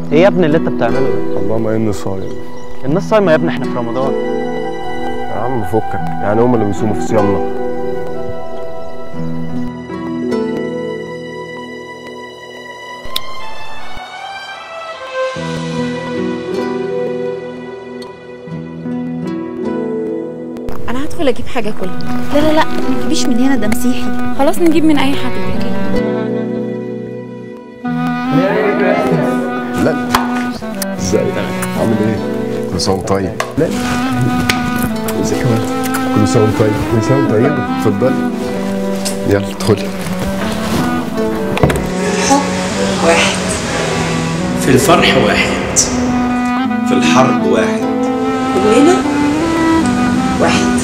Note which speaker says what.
Speaker 1: ايه يا ابني اللي انت بتعمله ده
Speaker 2: والله ما اني صايم
Speaker 1: الناس صايمه يا ابني احنا في رمضان
Speaker 2: يا عم فكك يعني هم اللي بيصوموا في صيامنا
Speaker 3: انا هدخل اجيب حاجه كلها لا لا لا ما تجيبيش من هنا ده مسيحي خلاص نجيب من اي حد
Speaker 2: لا ازاي عامل ايه كل سنه وانت طيب لا ازيك كمان كل سنه وانت طيب كل سنه وانت طيب اتفضلي يلا ادخلي
Speaker 4: واحد
Speaker 5: في الفرح واحد
Speaker 4: في الحرب واحد كلنا واحد